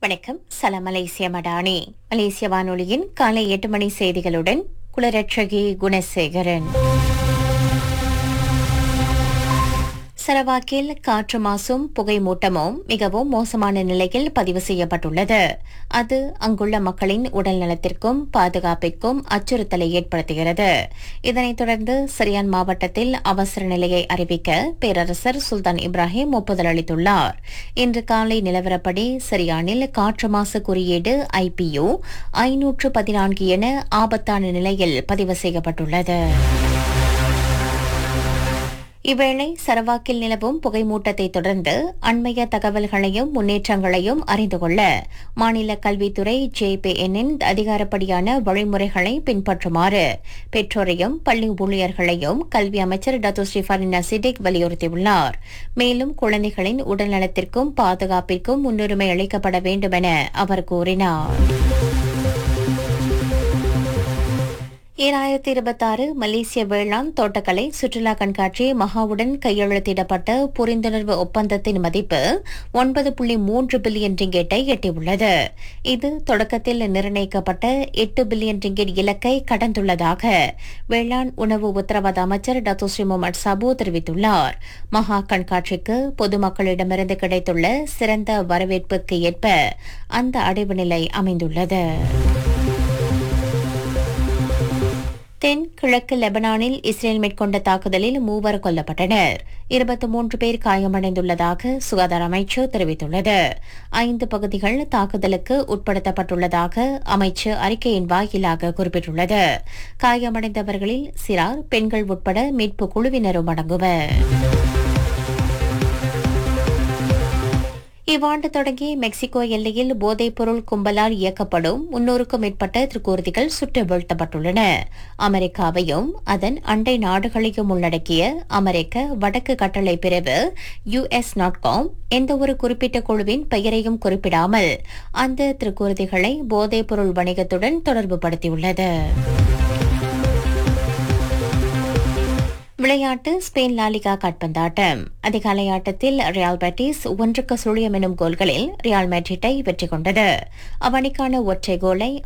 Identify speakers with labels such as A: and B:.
A: வணக்கம் சலாம் மலேசிய மடானி மலேசிய வானொலியின் காலை எட்டு மணி செய்திகளுடன் குலரட்சகி குணசேகரன் சரவாக்கில் காற்று மாசும் புகை மூட்டமும் மிகவும் மோசமான நிலையில் பதிவு செய்யப்பட்டுள்ளது அது அங்குள்ள மக்களின் உடல் நலத்திற்கும் பாதுகாப்பிற்கும் அச்சுறுத்தலை ஏற்படுத்துகிறது இதனைத் தொடர்ந்து சிரியான் மாவட்டத்தில் அவசர நிலையை அறிவிக்க பேரரசர் சுல்தான் இப்ராஹிம் ஒப்புதல் அளித்துள்ளார் இன்று காலை நிலவரப்படி சிரியானில் காற்று மாசு குறியீடு ஐபியு ஐநூற்று பதினான்கு என ஆபத்தான நிலையில் பதிவு செய்யப்பட்டுள்ளது இவ்வேளை சரவாக்கில் நிலவும் புகைமூட்டத்தை தொடர்ந்து அண்மைய தகவல்களையும் முன்னேற்றங்களையும் அறிந்து கொள்ள மாநில கல்வித்துறை ஜேபிஎன்னின் அதிகாரப்படியான வழிமுறைகளை பின்பற்றுமாறு பெற்றோரையும் பள்ளி ஊழியர்களையும் கல்வி அமைச்சர் டத்து ஸ்ரீஃபாரின் சிடிக் வலியுறுத்தியுள்ளார் மேலும் குழந்தைகளின் உடல்நலத்திற்கும் பாதுகாப்பிற்கும் முன்னுரிமை அளிக்கப்பட வேண்டும் என அவர் கூறினார் ஈராயிரத்தி இருபத்தாறு மலேசிய வேளாண் தோட்டக்கலை சுற்றுலா கண்காட்சி மகாவுடன் கையெழுத்திடப்பட்ட புரிந்துணர்வு ஒப்பந்தத்தின் மதிப்பு ஒன்பது புள்ளி மூன்று பில்லியன் ரிங்கெட்டை எட்டியுள்ளது இது தொடக்கத்தில் நிர்ணயிக்கப்பட்ட எட்டு பில்லியன் ரிங்கெட் இலக்கை கடந்துள்ளதாக வேளாண் உணவு உத்தரவாத அமைச்சர் டத்தோஸ்ரீ முகமது சாபு தெரிவித்துள்ளார் மகா கண்காட்சிக்கு பொதுமக்களிடமிருந்து கிடைத்துள்ள சிறந்த வரவேற்புக்கு ஏற்ப அந்த அடைவு நிலை அமைந்துள்ளது தென் கிழக்கு லெபனானில் இஸ்ரேல் மேற்கொண்ட தாக்குதலில் மூவர் கொல்லப்பட்டனர் இருபத்தி மூன்று பேர் காயமடைந்துள்ளதாக சுகாதார அமைச்சு தெரிவித்துள்ளது ஐந்து பகுதிகள் தாக்குதலுக்கு உட்படுத்தப்பட்டுள்ளதாக அமைச்சு அறிக்கையின் வாயிலாக குறிப்பிட்டுள்ளது காயமடைந்தவர்களில் சிறார் பெண்கள் உட்பட மீட்பு குழுவினரும் அடங்குவர் இவ்வாண்டு தொடங்கி மெக்சிகோ எல்லையில் போதைப்பொருள் கும்பலால் இயக்கப்படும் முன்னூறுக்கும் மேற்பட்ட திருக்கூர்திகள் சுட்டு வீழ்த்தப்பட்டுள்ளன அமெரிக்காவையும் அதன் அண்டை நாடுகளையும் உள்ளடக்கிய அமெரிக்க வடக்கு கட்டளை பிரிவு யுஎஸ் நாட்காம் எந்தவொரு குறிப்பிட்ட குழுவின் பெயரையும் குறிப்பிடாமல் அந்த திருக்கூர்திகளை போதைப்பொருள் வணிகத்துடன் தொடர்புபடுத்தியுள்ளது விளையாட்டு ஸ்பெயின் லாலிகா காட்பந்தாட்டம் அதிகாலை ஆட்டத்தில் ரியால் பேட்டிஸ் ஒன்றுக்கு சுழியம் எனும் கோல்களில் ரியால் மேட்ரிட்டை வெற்றி கொண்டது அவனிக்கான ஒற்றை கோலை